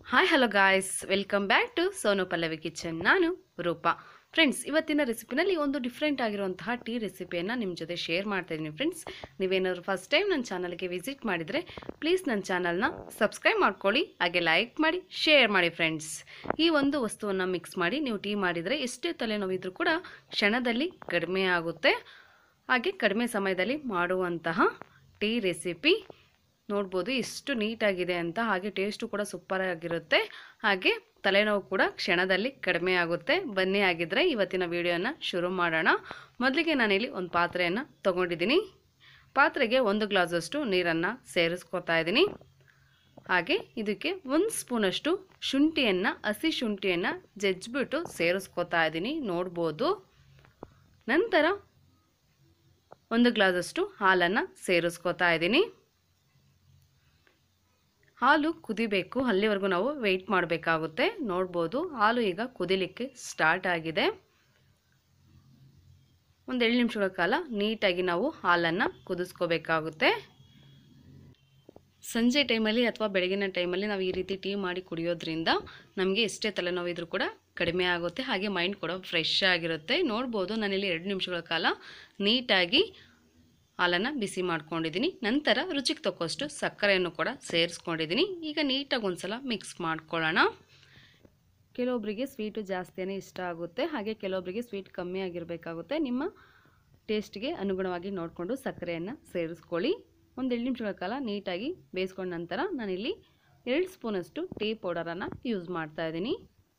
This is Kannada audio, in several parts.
hi hello guys welcome back to Sonu Pallavi kitchen ನಾನು ರೂಪಾ ಫ್ರೆಂಡ್ಸ್ ಇವತ್ತಿನ ರೆಸಿಪಿನಲ್ಲಿ ಒಂದು ಡಿಫ್ರೆಂಟ್ ಆಗಿರುವಂತಹ ಟೀ ರೆಸಿಪಿಯನ್ನು ನಿಮ್ಮ ಜೊತೆ ಶೇರ್ ಮಾಡ್ತಾ ಇದ್ದೀನಿ ಫ್ರೆಂಡ್ಸ್ ನೀವೇನಾದ್ರು ಫಸ್ಟ್ ಟೈಮ್ ನನ್ನ ಚಾನಲ್ಗೆ ವಿಸಿಟ್ ಮಾಡಿದರೆ ಪ್ಲೀಸ್ ನನ್ನ ಚಾನಲ್ನ ಸಬ್ಸ್ಕ್ರೈಬ್ ಮಾಡ್ಕೊಳ್ಳಿ ಹಾಗೆ ಲೈಕ್ ಮಾಡಿ ಶೇರ್ ಮಾಡಿ ಫ್ರೆಂಡ್ಸ್ ಈ ಒಂದು ವಸ್ತುವನ್ನು ಮಿಕ್ಸ್ ಮಾಡಿ ನೀವು ಟೀ ಮಾಡಿದರೆ ಎಷ್ಟೇ ತಲೆನೋವಿದ್ರೂ ಕೂಡ ಕ್ಷಣದಲ್ಲಿ ಕಡಿಮೆ ಆಗುತ್ತೆ ಹಾಗೆ ಕಡಿಮೆ ಸಮಯದಲ್ಲಿ ಮಾಡುವಂತಹ ಟೀ ರೆಸಿಪಿ ನೋಡ್ಬೋದು ಎಷ್ಟು ನೀಟಾಗಿದೆ ಅಂತ ಹಾಗೆ ಟೇಸ್ಟು ಕೂಡ ಸೂಪರ್ ಆಗಿರುತ್ತೆ ಹಾಗೆ ತಲೆನೋವು ಕೂಡ ಕ್ಷಣದಲ್ಲಿ ಕಡಿಮೆ ಆಗುತ್ತೆ ಬನ್ನಿ ಆಗಿದ್ದರೆ ಇವತ್ತಿನ ವಿಡಿಯೋನ ಶುರು ಮಾಡೋಣ ಮೊದಲಿಗೆ ನಾನಿಲ್ಲಿ ಒಂದು ಪಾತ್ರೆಯನ್ನು ತೊಗೊಂಡಿದ್ದೀನಿ ಪಾತ್ರೆಗೆ ಒಂದು ಗ್ಲಾಸಷ್ಟು ನೀರನ್ನು ಸೇರಿಸ್ಕೊತಾ ಇದ್ದೀನಿ ಹಾಗೆ ಇದಕ್ಕೆ ಒಂದು ಸ್ಪೂನಷ್ಟು ಶುಂಠಿಯನ್ನು ಹಸಿ ಶುಂಠಿಯನ್ನು ಜಜ್ಜಿಬಿಟ್ಟು ಸೇರಿಸ್ಕೊತಾ ಇದ್ದೀನಿ ನೋಡ್ಬೋದು ನಂತರ ಒಂದು ಗ್ಲಾಸಷ್ಟು ಹಾಲನ್ನು ಸೇರಿಸ್ಕೊತಾ ಇದ್ದೀನಿ ಹಾಲು ಕುದಿಬೇಕು ಅಲ್ಲಿವರೆಗೂ ನಾವು ವೆಯ್ಟ್ ಮಾಡಬೇಕಾಗುತ್ತೆ ನೋಡ್ಬೋದು ಹಾಲು ಈಗ ಕುದಿಲಿಕ್ಕೆ ಸ್ಟಾರ್ಟ್ ಆಗಿದೆ ಒಂದು ಏಳು ನಿಮಿಷಗಳ ಕಾಲ ನೀಟಾಗಿ ನಾವು ಹಾಲನ್ನು ಕುದಿಸ್ಕೋಬೇಕಾಗುತ್ತೆ ಸಂಜೆ ಟೈಮಲ್ಲಿ ಅಥವಾ ಬೆಳಗಿನ ಟೈಮಲ್ಲಿ ನಾವು ಈ ರೀತಿ ಟೀ ಮಾಡಿ ಕುಡಿಯೋದ್ರಿಂದ ನಮಗೆ ಎಷ್ಟೇ ತಲೆನೋವಿದ್ರೂ ಕೂಡ ಕಡಿಮೆ ಆಗುತ್ತೆ ಹಾಗೆ ಮೈಂಡ್ ಕೂಡ ಫ್ರೆಶ್ ಆಗಿರುತ್ತೆ ನೋಡ್ಬೋದು ನಾನಿಲ್ಲಿ ಎರಡು ನಿಮಿಷಗಳ ಕಾಲ ನೀಟಾಗಿ ಹಾಲನ್ನು ಬಿಸಿ ಮಾಡ್ಕೊಂಡಿದ್ದೀನಿ ನಂತರ ರುಚಿಗೆ ತಕ್ಕಷ್ಟು ಸಕ್ಕರೆಯನ್ನು ಕೂಡ ಸೇರಿಸ್ಕೊಂಡಿದ್ದೀನಿ ಈಗ ನೀಟಾಗಿ ಒಂದ್ಸಲ ಮಿಕ್ಸ್ ಮಾಡ್ಕೊಳ್ಳೋಣ ಕೆಲವೊಬ್ಬರಿಗೆ ಸ್ವೀಟು ಜಾಸ್ತಿಯೇ ಇಷ್ಟ ಆಗುತ್ತೆ ಹಾಗೆ ಕೆಲವೊಬ್ಬರಿಗೆ ಸ್ವೀಟ್ ಕಮ್ಮಿ ಆಗಿರಬೇಕಾಗುತ್ತೆ ನಿಮ್ಮ ಟೇಸ್ಟ್ಗೆ ಅನುಗುಣವಾಗಿ ನೋಡಿಕೊಂಡು ಸಕ್ಕರೆಯನ್ನು ಸೇರಿಸ್ಕೊಳ್ಳಿ ಒಂದು ಎರಡು ನಿಮಿಷಗಳ ಕಾಲ ನೀಟಾಗಿ ಬೇಯಿಸ್ಕೊಂಡ ನಂತರ ನಾನಿಲ್ಲಿ ಎರಡು ಸ್ಪೂನಷ್ಟು ಟೀ ಪೌಡರನ್ನು ಯೂಸ್ ಮಾಡ್ತಾ ಇದ್ದೀನಿ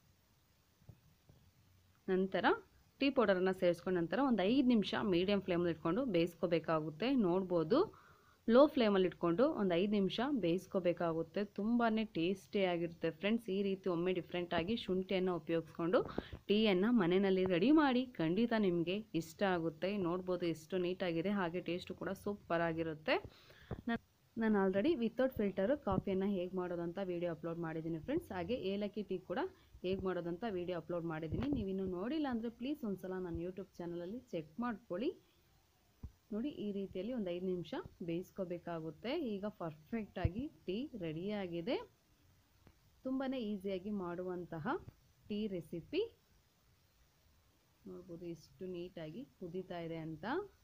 ನಂತರ ಟೀ ಪೌಡರನ್ನು ಸೇರಿಸ್ಕೊಂಡ ನಂತರ ಒಂದು ಐದು ನಿಮಿಷ ಮೀಡಿಯಮ್ ಫ್ಲೇಮಲ್ಲಿ ಇಟ್ಕೊಂಡು ಬೇಯಿಸ್ಕೋಬೇಕಾಗುತ್ತೆ ನೋಡ್ಬೋದು ಲೋ ಫ್ಲೇಮಲ್ಲಿ ಇಟ್ಕೊಂಡು ಒಂದು ಐದು ನಿಮಿಷ ಬೇಯಿಸ್ಕೋಬೇಕಾಗುತ್ತೆ ತುಂಬಾ ಟೇಸ್ಟಿಯಾಗಿರುತ್ತೆ ಫ್ರೆಂಡ್ಸ್ ಈ ರೀತಿ ಒಮ್ಮೆ ಡಿಫ್ರೆಂಟಾಗಿ ಶುಂಠಿಯನ್ನು ಉಪಯೋಗಿಸ್ಕೊಂಡು ಟೀಯನ್ನು ಮನೆಯಲ್ಲಿ ರೆಡಿ ಮಾಡಿ ಖಂಡಿತ ನಿಮಗೆ ಇಷ್ಟ ಆಗುತ್ತೆ ನೋಡ್ಬೋದು ಎಷ್ಟು ನೀಟಾಗಿದೆ ಹಾಗೆ ಟೇಸ್ಟು ಕೂಡ ಸೂಪರ್ ಆಗಿರುತ್ತೆ ನಾನು ಆಲ್ರೆಡಿ ವಿತೌಟ್ ಫಿಲ್ಟರು ಕಾಫಿಯನ್ನು ಹೇಗೆ ಮಾಡೋದಂತ ವೀಡಿಯೋ ಅಪ್ಲೋಡ್ ಮಾಡಿದ್ದೀನಿ ಫ್ರೆಂಡ್ಸ್ ಹಾಗೆ ಏಲಕ್ಕಿ ಟೀ ಕೂಡ ಹೇಗೆ ಮಾಡೋದಂತ ವೀಡಿಯೋ ಅಪ್ಲೋಡ್ ಮಾಡಿದ್ದೀನಿ ನೀವಿನ್ನೂ ನೋಡಿಲ್ಲ ಅಂದರೆ ಪ್ಲೀಸ್ ಒಂದು ಸಲ ನನ್ನ ಯೂಟ್ಯೂಬ್ ಚಾನಲಲ್ಲಿ ಚೆಕ್ ಮಾಡ್ಕೊಳ್ಳಿ ನೋಡಿ ಈ ರೀತಿಯಲ್ಲಿ ಒಂದು ಐದು ನಿಮಿಷ ಬೇಯಿಸ್ಕೋಬೇಕಾಗುತ್ತೆ ಈಗ ಪರ್ಫೆಕ್ಟಾಗಿ ಟೀ ರೆಡಿಯಾಗಿದೆ ತುಂಬಾ ಈಸಿಯಾಗಿ ಮಾಡುವಂತಹ ಟೀ ರೆಸಿಪಿ ನೋಡ್ಬೋದು ಎಷ್ಟು ನೀಟಾಗಿ ಕುದೀತಾ ಇದೆ ಅಂತ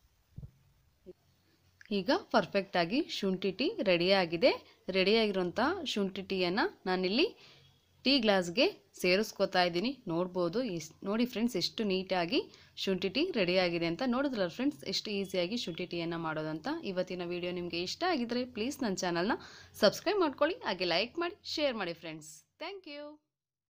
ಈಗ ಪರ್ಫೆಕ್ಟಾಗಿ ಶುಂಠಿ ಟೀ ರೆಡಿಯಾಗಿದೆ ರೆಡಿಯಾಗಿರೋಂಥ ಶುಂಠಿ ಟೀಯನ್ನು ನಾನಿಲ್ಲಿ ಟೀ ಗ್ಲಾಸ್ಗೆ ಸೇರಿಸ್ಕೊತಾ ಇದ್ದೀನಿ ನೋಡ್ಬೋದು ಇಸ್ ನೋಡಿ ಫ್ರೆಂಡ್ಸ್ ಎಷ್ಟು ನೀಟಾಗಿ ಶುಂಠಿ ಟೀ ರೆಡಿಯಾಗಿದೆ ಅಂತ ನೋಡಿದ್ರಲ್ಲ ಫ್ರೆಂಡ್ಸ್ ಎಷ್ಟು ಈಸಿಯಾಗಿ ಶುಂಠಿ ಟೀಯನ್ನು ಮಾಡೋದಂತ ಇವತ್ತಿನ ವಿಡಿಯೋ ನಿಮಗೆ ಇಷ್ಟ ಆಗಿದ್ದರೆ ಪ್ಲೀಸ್ ನನ್ನ ಚಾನಲ್ನ ಸಬ್ಸ್ಕ್ರೈಬ್ ಮಾಡ್ಕೊಳ್ಳಿ ಹಾಗೆ ಲೈಕ್ ಮಾಡಿ ಶೇರ್ ಮಾಡಿ ಫ್ರೆಂಡ್ಸ್ ಥ್ಯಾಂಕ್ ಯು